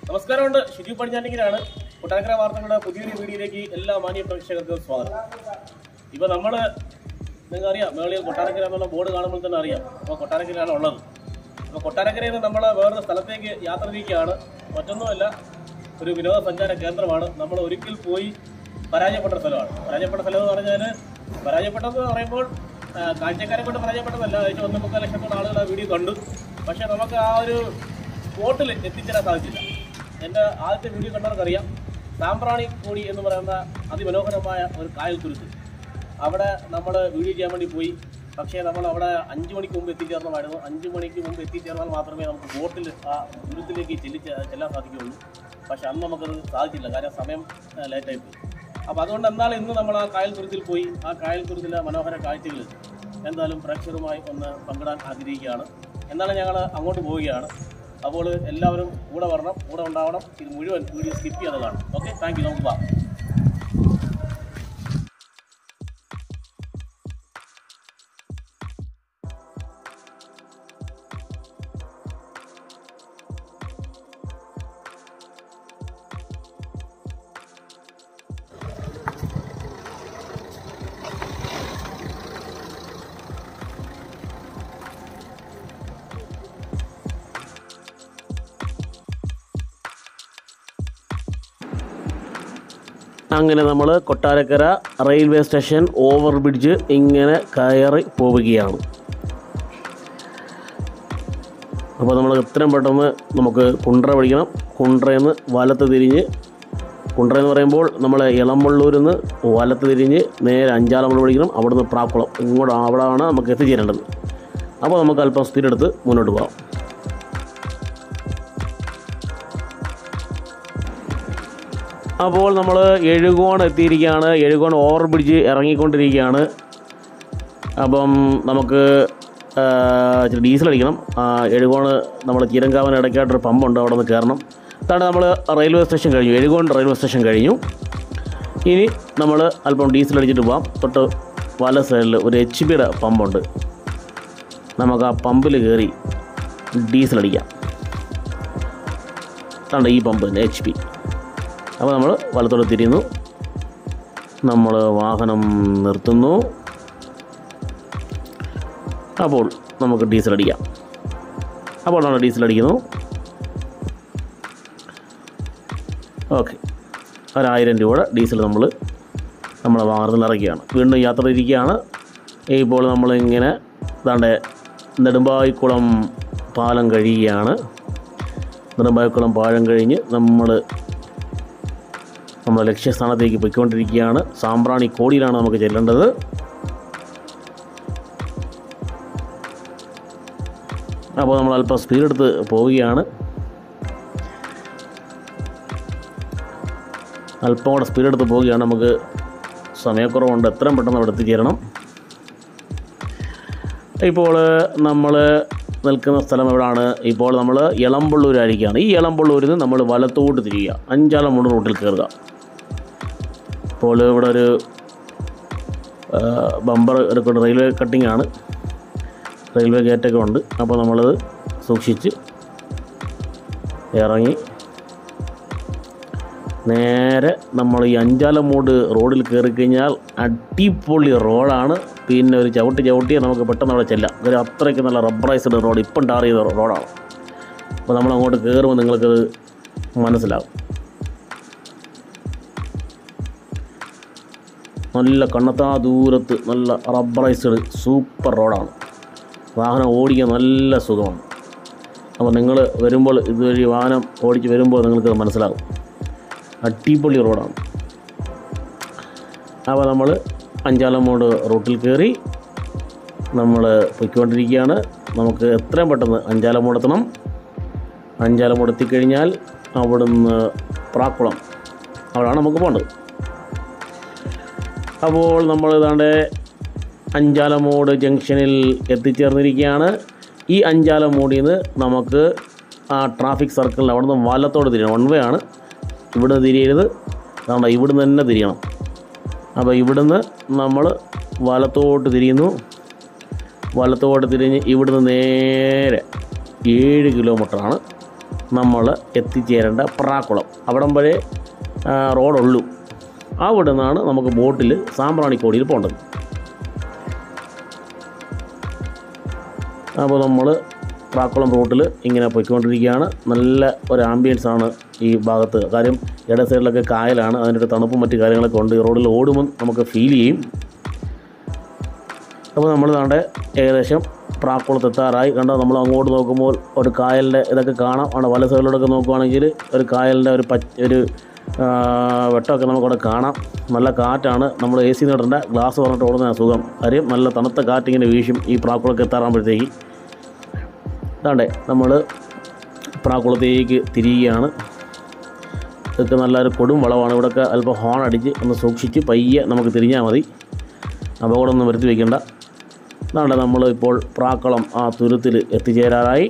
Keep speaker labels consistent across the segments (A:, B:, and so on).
A: നമസ്കാരമുണ്ട് ഷിജു പടിഞ്ഞാറ്റിങ്ങനാണ് കൊട്ടാരക്കര വാർത്തകളുടെ പുതിയൊരു വീഡിയോയിലേക്ക് എല്ലാ മാന്യ പ്രേക്ഷകർക്കും സ്വാഗതം ഇപ്പൊ നമ്മള് നിങ്ങൾക്ക് അറിയാം മേളിൽ കൊട്ടാരക്കര എന്നുള്ള ബോർഡ് കാണുമ്പോൾ തന്നെ അറിയാം അപ്പോൾ കൊട്ടാരക്കരയാണ് ഉള്ളത് അപ്പോൾ കൊട്ടാരക്കരയിൽ നിന്ന് നമ്മൾ വേറൊരു സ്ഥലത്തേക്ക് യാത്ര തിരിക്കുകയാണ് മറ്റൊന്നുമല്ല ഒരു വിനോദസഞ്ചാര കേന്ദ്രമാണ് നമ്മൾ ഒരിക്കൽ പോയി പരാജയപ്പെട്ട സ്ഥലമാണ് പരാജയപ്പെട്ട സ്ഥലം എന്ന് പറഞ്ഞാൽ പരാജയപ്പെട്ടതെന്ന് പറയുമ്പോൾ ആ, കാഴ്ചക്കാരെ കൊണ്ട് പരാജയപ്പെട്ടതല്ല ഏകദേശം ഒന്നേ മുക്കാൽ ലക്ഷത്തോളം ആളുകൾ ആ വീഡിയോ കണ്ടു പക്ഷേ നമുക്ക് ആ ഒരു സ്പോട്ടിൽ എത്തിച്ചേരാൻ സാധിച്ചില്ല എൻ്റെ ആദ്യത്തെ വീഡിയോ കണ്ടവർക്കറിയാം സാമ്പ്രാണി കോടി എന്ന് പറയുന്ന അതിമനോഹരമായ ഒരു കായൽ തുരുത്ത് അവിടെ നമ്മൾ വീഡിയോ ചെയ്യാൻ വേണ്ടി പോയി പക്ഷേ നമ്മൾ അവിടെ അഞ്ച് മണിക്ക് മുമ്പ് എത്തിച്ചേർന്നതായിരുന്നു അഞ്ച് മണിക്ക് മുമ്പ് എത്തിച്ചേർന്നാൽ മാത്രമേ നമുക്ക് ബോട്ടിൽ ആ തുരുത്തിലേക്ക് ചെല്ലി ചെല്ലാൻ സാധിക്കുകയുള്ളൂ പക്ഷെ അന്ന് നമുക്കത് സാധിച്ചില്ല കാരണം സമയം ലേറ്റായി പോയി അപ്പോൾ അതുകൊണ്ട് എന്നാൽ ഇന്ന് നമ്മൾ ആ കായൽ തുരുത്തിൽ പോയി ആ കായൽ തുരുത്തിലെ മനോഹര കാഴ്ചകൾ എന്തായാലും പ്രേക്ഷകരുമായി ഒന്ന് പങ്കിടാൻ ആഗ്രഹിക്കുകയാണ് എന്നാലും ഞങ്ങൾ അങ്ങോട്ട് പോവുകയാണ് അപ്പോൾ എല്ലാവരും കൂടെ വരണം കൂടെ ഉണ്ടാവണം ഇത് മുഴുവൻ വീഡിയോ സ്കിപ്പ് ചെയ്യാതെ കാണും ഓക്കെ താങ്ക് യു നമുക്ക് പോവാം അങ്ങനെ നമ്മൾ Kottarakkara railway station over bridge ഇങ്ങനെ കയറി പോവുകയാണ് അപ്പോൾ നമ്മൾ എത്രയും പെട്ടെന്ന് നമുക്ക് കുണ്ട്ര പഠിക്കണം കുണ്ട്രയിൽ നിന്ന് വലത്ത് തിരിഞ്ഞ് കുണ്ട്ര എന്ന് പറയുമ്പോൾ നമ്മൾ ഇളമ്പള്ളൂരിൽ നിന്ന് വലത്ത് തിരിഞ്ഞ് നേരെ അഞ്ചാലമ്പള്ളി പഠിക്കണം അവിടുന്ന് പ്രാക്കുളം ഇങ്ങോട്ട് അവിടെയാണ് നമുക്ക് എത്തിച്ചേരേണ്ടത് അപ്പോൾ നമുക്ക് അല്പം സ്പീഡ് എടുത്ത് മുന്നോട്ട് പോകാം അപ്പോൾ നമ്മൾ എഴുകോൺ എത്തിയിരിക്കുകയാണ് എഴുകോൺ ഓവർ ബ്രിഡ്ജ് ഇറങ്ങിക്കൊണ്ടിരിക്കുകയാണ് അപ്പം നമുക്ക് ആ, ഇച്ചിരി ഡീസൽ അടിക്കണം ആ, എഴുകോണ് നമ്മൾ ചീരങ്കാവൻ ഇടയ്ക്കായിട്ടൊരു പമ്പുണ്ട് അവിടെ നിന്ന് കയറണം അതാണ് നമ്മൾ റെയിൽവേ സ്റ്റേഷൻ കഴിഞ്ഞു എഴുകോൺ റെയിൽവേ സ്റ്റേഷൻ കഴിഞ്ഞു ഇനി നമ്മൾ അല്പം ഡീസൽ അടിച്ചിട്ട് പോകാം തൊട്ട് വല സൈഡിൽ ഒരു എച്ച് പിയുടെ പമ്പുണ്ട് നമുക്ക് ആ പമ്പിൽ കയറി ഡീസൽ അടിക്കാം അതാണ് ഈ പമ്പ് തന്നെ എച്ച് പി അപ്പോൾ നമ്മൾ വലത്തോട്ട് തിരിയുന്നു നമ്മൾ വാഹനം നിർത്തുന്നു അപ്പോൾ നമുക്ക് ഡീസൽ അടിക്കാം അപ്പോൾ നമ്മൾ ഡീസൽ അടിക്കുന്നു ഓക്കെ ഒരായിരം രൂപയുടെ ഡീസൽ നമ്മൾ നമ്മളെ വാഹനത്തിൽ ഇറക്കുകയാണ് വീണ്ടും യാത്ര ഇരിക്കുകയാണ് ഇപ്പോൾ നമ്മളിങ്ങനെ ഇതാണ്ട് നെടുമ്പായിക്കുളം പാലം കഴിയുകയാണ് നെടുമ്പായിക്കുളം പാലം കഴിഞ്ഞ് നമ്മൾ നമ്മൾ ലക്ഷ്യസ്ഥാനത്തേക്ക് പോയിക്കൊണ്ടിരിക്കുകയാണ് സാമ്പ്രാണി കോടിയിലാണ് നമുക്ക് ചെല്ലേണ്ടത് അപ്പോൾ നമ്മൾ അല്പം സ്പീഡ് എടുത്ത് പോവുകയാണ് അല്പം കൂടെ സ്പീഡ് എടുത്ത് പോവുകയാണ് നമുക്ക് സമയക്കുറവുണ്ട് എത്രയും പെട്ടെന്ന് അവിടെ എത്തിച്ചേരണം ഇപ്പോൾ നമ്മൾ നിൽക്കുന്ന സ്ഥലം എവിടെയാണ് ഇപ്പോൾ നമ്മൾ ഇളമ്പള്ളൂരായിരിക്കുകയാണ് ഈ ഇളമ്പള്ളൂരിൽ നിന്ന് നമ്മൾ വലത്തോട്ട് തിരിയുക അഞ്ചാലം മൂന്ന് റൂട്ടിൽ കയറുക ഇപ്പോൾ ഇവിടെ ഒരു ബമ്പർ എടുക്കുന്ന റെയിൽവേ കട്ടിംഗ് ആണ് റെയിൽവേ ഗേറ്റൊക്കെ ഉണ്ട് അപ്പോൾ നമ്മളത് സൂക്ഷിച്ച് ഇറങ്ങി നേരെ നമ്മൾ ഈ അഞ്ചാലമൂട് റോഡിൽ കയറി കഴിഞ്ഞാൽ അടിപൊളി റോഡാണ് പിന്നെ ഒരു ചവിട്ടി ചവിട്ടിയാൽ നമുക്ക് പെട്ടെന്ന് അവിടെ ചെല്ലാം ഒരു അത്രയ്ക്ക് നല്ല റബ്ബറൈസ്ഡ് റോഡ് ഇപ്പം ടാർ ചെയ്ത റോഡാണ് അപ്പോൾ നമ്മൾ അങ്ങോട്ട് കയറുമ്പോൾ നിങ്ങൾക്കത് മനസ്സിലാവും നല്ല കണ്ണത്താ ദൂരത്ത് നല്ല റബ്ബറൈസ്ഡ് സൂപ്പർ റോഡാണ് വാഹനം ഓടിക്കാൻ നല്ല സുഖമാണ് അപ്പോൾ നിങ്ങൾ വരുമ്പോൾ ഇതുവഴി വാഹനം ഓടിച്ച് വരുമ്പോൾ നിങ്ങൾക്ക് മനസ്സിലാകും അടിപൊളി റോഡാണ് അപ്പോൾ നമ്മൾ അഞ്ചാലമൂട് റൂട്ടിൽ കയറി നമ്മൾ പൊയ്ക്കൊണ്ടിരിക്കുകയാണ് നമുക്ക് എത്രയും പെട്ടെന്ന് അഞ്ചാലമൂട് എത്തണം അഞ്ചാലമൂട് എത്തിക്കഴിഞ്ഞാൽ അവിടുന്ന് പ്രാക്കുളം അവിടെയാണ് നമുക്ക് പോകേണ്ടത് അപ്പോൾ നമ്മൾ ഏതാണ്ട് അഞ്ചാലമൂട് ജംഗ്ഷനിൽ എത്തിച്ചേർന്നിരിക്കുകയാണ് ഈ അഞ്ചാലമൂടിൽ നിന്ന് നമുക്ക് ആ ട്രാഫിക് സർക്കിളിൽ അവിടെ നിന്ന് വലത്തോട് തിരിയണം വൺ വേ ആണ് ഇവിടുന്ന് തിരിയരുത് അതുകൊണ്ട് ഇവിടുന്ന് തന്നെ തിരിയണം അപ്പോൾ ഇവിടുന്ന് നമ്മൾ വലത്തോട്ട് തിരിയുന്നു വലത്തോട്ട് തിരിഞ്ഞ് ഇവിടുന്ന് നേരെ ഏഴ് കിലോമീറ്ററാണ് നമ്മൾ എത്തിച്ചേരേണ്ട പ്രാക്കുളം അവിടം വരെ ആ, റോഡുള്ളൂ അവിടെ നിന്നാണ് നമുക്ക് ബോട്ടിൽ സാമ്പ്രാണിക്കോടിയിൽ പോകേണ്ടത് അപ്പോൾ നമ്മൾ പ്രാക്കുളം റൂട്ടിൽ ഇങ്ങനെ പോയിക്കൊണ്ടിരിക്കുകയാണ് നല്ല ഒരു ആംബിയൻസ് ആണ് ഈ ഭാഗത്ത് കാര്യം ഇട സൈഡിലൊക്കെ കായലാണ് അതിൻ്റെ ഒരു തണുപ്പും മറ്റു കാര്യങ്ങളൊക്കെ ഉണ്ട് ഈ റോഡിൽ ഓടുമ്പോൾ നമുക്ക് ഫീൽ ചെയ്യും അപ്പോൾ നമ്മൾ നാണ്ടെ ഏകദേശം പ്രാക്കുളത്ത് എത്താറായി കണ്ടോ നമ്മൾ അങ്ങോട്ട് നോക്കുമ്പോൾ ഒരു കായലിൻ്റെ ഇതൊക്കെ കാണാം അവിടെ വല സൈഡിലൂടെയൊക്കെ നോക്കുവാണെങ്കിൽ ഒരു കായലിൻ്റെ ഒരു പച്ച ഒരു ആ, വെട്ടമൊക്കെ നമുക്കവിടെ കാണാം നല്ല കാറ്റാണ് നമ്മൾ എ സി നേടേണ്ട ഗ്ലാസ് പറഞ്ഞിട്ട് ഓടുന്ന സുഖം കാര്യം നല്ല തണുത്ത കാറ്റിങ്ങനെ വീശും ഈ പ്രാക്കുളമൊക്കെ എത്താറാകുമ്പോഴത്തേക്ക് ഇതാണ്ടേ നമ്മൾ പ്രാക്കുളത്തേക്ക് തിരിയുകയാണ് ഇതൊക്കെ നല്ലൊരു കൊടും വളവാണ് ഇവിടെയൊക്കെ അല്പം ഹോൺ അടിച്ച് ഒന്ന് സൂക്ഷിച്ച് പയ്യെ നമുക്ക് തിരിഞ്ഞാൽ മതി അപകടമൊന്നും വരുത്തി വയ്ക്കണ്ട ഇതാണ്ട് നമ്മൾ ഇപ്പോൾ പ്രാക്കളം ആ തുരുത്തിൽ എത്തിച്ചേരാറായി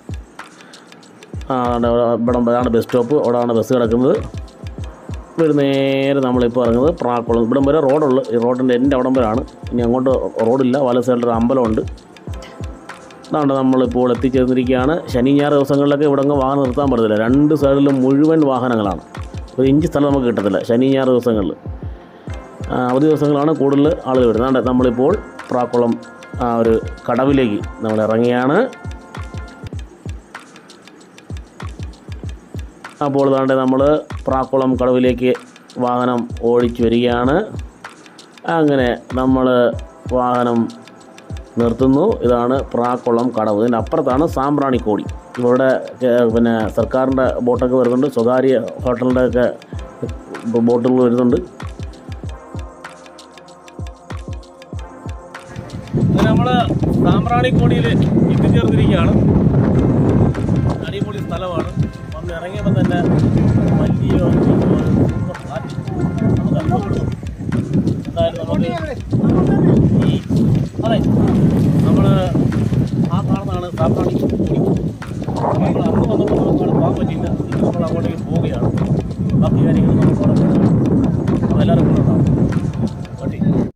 A: ആ ആണ്ട് ഇവിടെ ഇതാണ് ബസ് സ്റ്റോപ്പ് അവിടെയാണ് ബസ് കിടക്കുന്നത് ഇവിടെ നേരെ നമ്മളിപ്പോൾ ഇറങ്ങുന്നത് പ്രാക്കുളം ഇവിടം വരെ റോഡുള്ളു ഈ റോഡിൻ്റെ എൻ്റെ അവിടം വരെയാണ് ഇനി അങ്ങോട്ട് റോഡില്ല വല സൈഡിലൊരു അമ്പലമുണ്ട് അതാണ് നമ്മളിപ്പോൾ എത്തിച്ചേർന്നിരിക്കുകയാണ് ശനി ഞായർ ദിവസങ്ങളിലൊക്കെ ഇവിടെ അങ്ങ് വാഹനം നിർത്താൻ പറ്റത്തില്ല രണ്ട് സൈഡിലും മുഴുവൻ വാഹനങ്ങളാണ് ഒരു ഇഞ്ച് സ്ഥലം നമുക്ക് കിട്ടത്തില്ല ശനി ഞായർ ദിവസങ്ങളിൽ ആ, അവധി ദിവസങ്ങളാണ് കൂടുതൽ ആളുകൾ വരുന്നത് അതുകൊണ്ട് നമ്മളിപ്പോൾ പ്രാക്കുളം ആ ഒരു കടവിലേക്ക് നമ്മൾ ഇറങ്ങിയാണ് അപ്പോൾ ഇതാണ്ട് നമ്മൾ പ്രാക്കുളം കടവിലേക്ക് വാഹനം ഓടിച്ചു വരികയാണ് അങ്ങനെ നമ്മൾ വാഹനം നിർത്തുന്നു ഇതാണ് പ്രാക്കുളം കടവ് ഇതിൻ്റെ അപ്പുറത്താണ് സാമ്പ്രാണിക്കോടി ഇവിടെ ഏഹ്, പിന്നെ സർക്കാരിൻ്റെ ബോട്ടൊക്കെ വരുന്നുണ്ട് സ്വകാര്യ ഹോട്ടലിൻ്റെ ഒക്കെ ബോട്ടുകൾ വരുന്നുണ്ട് അങ്ങനെ നമ്മൾ സാമ്പ്രാണിക്കോടിയിൽ എത്തിച്ചേർന്നിരിക്കുകയാണ് അടിപൊളി സ്ഥലമാണ് വന്ന് ഇറങ്ങിയപ്പോൾ തന്നെ വലിയ ഒരു സൂപ്പർ കാറ്റ് നമുക്ക് അനുഭവപ്പെടുന്നു എന്തായാലും നമുക്ക് ഈ അതെ നമ്മൾ ആ കാണുന്നതാണ് സാമ്പ്രാണിക്കോടി നമ്മൾ അന്ന് വന്നപ്പോൾ നമുക്ക് അവിടെ പോകാൻ പറ്റിയില്ല ഇന്ന് നമ്മൾ അങ്ങോട്ടേക്ക് പോവുകയാണ് ബാക്കി കാര്യങ്ങൾ നമുക്ക് അവിടെ പോകാം അതെല്ലാവർക്കും ഉണ്ടാവും ഓക്കെ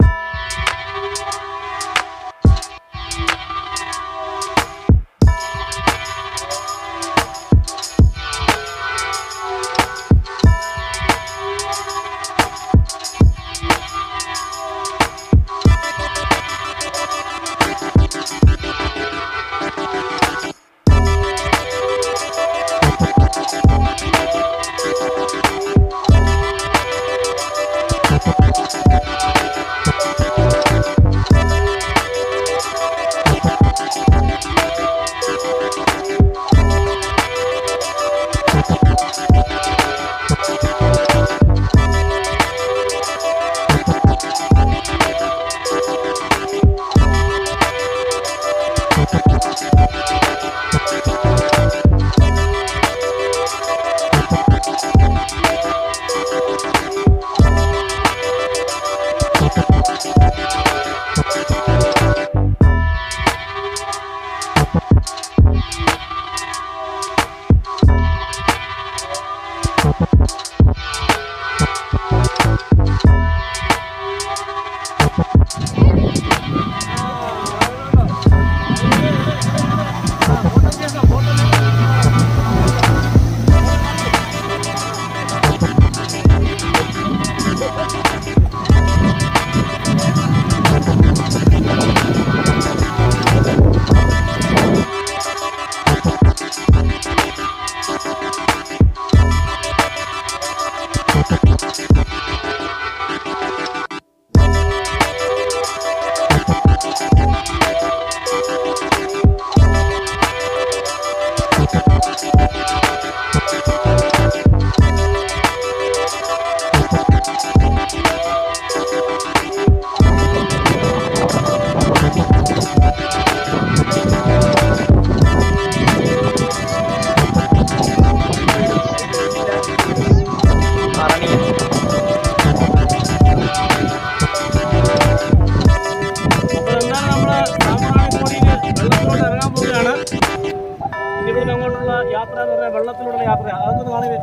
A: അപ്പോൾ എന്താണ് നമ്മൾ സാമ്പ്രാണിക്കോടിയിൽ വെള്ളത്തിലോട്ട് ഇറങ്ങാൻ പോവുകയാണ് ഇനി ഇവിടുന്ന് അങ്ങോട്ടുള്ള യാത്ര എന്ന് പറഞ്ഞാൽ വെള്ളത്തിലൂടെയുള്ള യാത്ര അതൊന്ന് കാണുക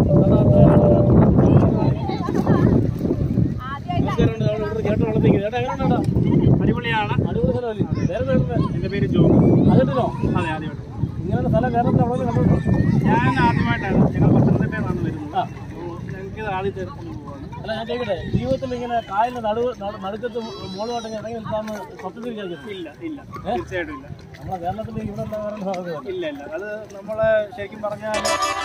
A: ചേട്ടൻ വെള്ളത്തേക്ക് ചേട്ടാ എങ്ങനെയുണ്ടോ
B: അടിപൊളിയാണ്
A: അടിപൊളി സ്ഥലമല്ലേ വേറെ സ്ഥലമല്ലേ
B: എന്റെ പേര് ജോ
A: അതിട്ടോ
B: അതെ ആദ്യമായിട്ട്
A: ഇങ്ങനെ ഇങ്ങനെ സ്ഥലം കേരളത്തിൽ അവിടെ കണ്ടിട്ടുണ്ടോ
B: ഞാൻ ആദ്യമായിട്ടാണ് ഞങ്ങൾ പത്തനംതിട്ടയിൽ നിന്നാണ് വരുന്നത്
A: ആ.
B: അപ്പോൾ ഞങ്ങൾക്ക് ഇത് ആദ്യത്തെ ഒന്ന് പോവാണ്
A: അല്ല ഞാൻ ചോദിക്കട്ടെ ജീവിതത്തിൽ ഇങ്ങനെ കായലിന്റെ നടുവ് നടു- നടുക്കത്ത് മോളുമായിട്ട് ഇറങ്ങി നിൽക്കാമെന്ന് സ്വപ്നത്തിൽ വിചാരിക്കുന്നു
B: ഇല്ല ഇല്ല തീർച്ചയായിട്ടും ഇല്ല
A: നമ്മളെ കേരളത്തിൽ ഇവിടെ എന്താ പറയുക സാധ്യതയുണ്ട്
B: ഇല്ല ഇല്ല അത് നമ്മളെ ശരിക്കും പറഞ്ഞാൽ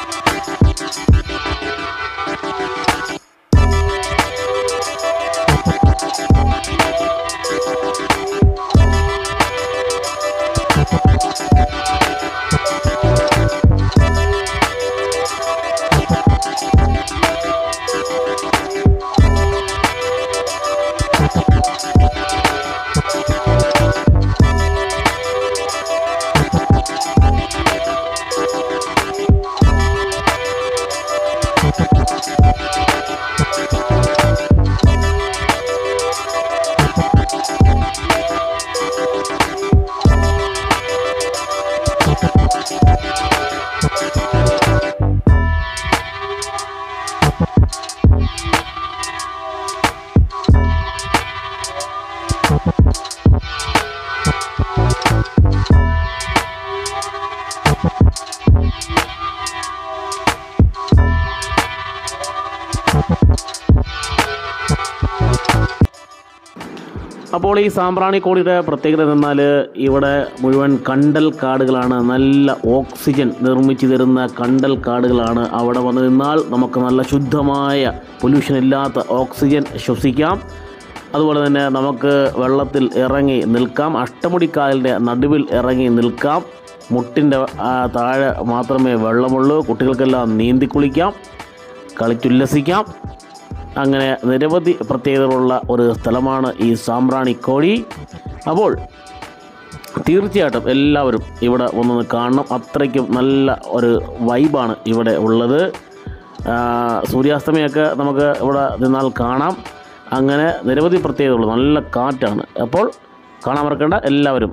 A: അപ്പോൾ ഈ സാമ്പ്രാണിക്കോടിയുടെ പ്രത്യേകത എന്നാൽ ഇവിടെ മുഴുവൻ കണ്ടൽ കാടുകളാണ് നല്ല ഓക്സിജൻ നിർമ്മിച്ചു തരുന്ന കണ്ടൽ കാടുകളാണ് അവിടെ വന്ന് നിന്നാൽ നമുക്ക് നല്ല ശുദ്ധമായ പൊല്യൂഷൻ ഇല്ലാത്ത ഓക്സിജൻ ശ്വസിക്കാം അതുപോലെ തന്നെ നമുക്ക് വെള്ളത്തിൽ ഇറങ്ങി നിൽക്കാം അഷ്ടമുടിക്കായലിൻ്റെ നടുവിൽ ഇറങ്ങി നിൽക്കാം മുട്ടിൻ്റെ ആ, താഴെ മാത്രമേ വെള്ളമുള്ളൂ കുട്ടികൾക്കെല്ലാം നീന്തി കുളിക്കാം കളിച്ചുല്ലസിക്കാം അങ്ങനെ നിരവധി പ്രത്യേകതകളുള്ള ഒരു സ്ഥലമാണ് ഈ സാമ്പ്രാണിക്കോഴി അപ്പോൾ തീർച്ചയായിട്ടും എല്ലാവരും ഇവിടെ ഒന്ന് കാണണം അത്രയ്ക്കും നല്ല ഒരു വൈബാണ് ഇവിടെ ഉള്ളത് ആ, സൂര്യാസ്തമയമൊക്കെ നമുക്ക് ഇവിടെ നിന്നാൽ കാണാം അങ്ങനെ നിരവധി പ്രത്യേകതകൾ നല്ല കാറ്റാണ് അപ്പോൾ കാണാൻ മറക്കേണ്ട എല്ലാവരും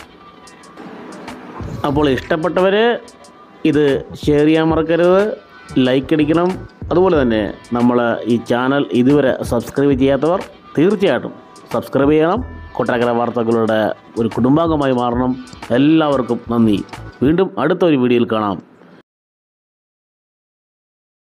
A: അപ്പോൾ ഇഷ്ടപ്പെട്ടവർ ഇത് ഷെയർ ചെയ്യാൻ മറക്കരുത് ലൈക്ക് അടിക്കണം അതുപോലെ തന്നെ നമ്മൾ ഈ ചാനൽ ഇതുവരെ സബ്സ്ക്രൈബ് ചെയ്യാത്തവർ തീർച്ചയായിട്ടും സബ്സ്ക്രൈബ് ചെയ്യണം കൊട്ടാരക്കര വാർത്തകളുടെ ഒരു കുടുംബാംഗമായി മാറണം എല്ലാവർക്കും നന്ദി വീണ്ടും അടുത്തൊരു വീഡിയോയിൽ കാണാം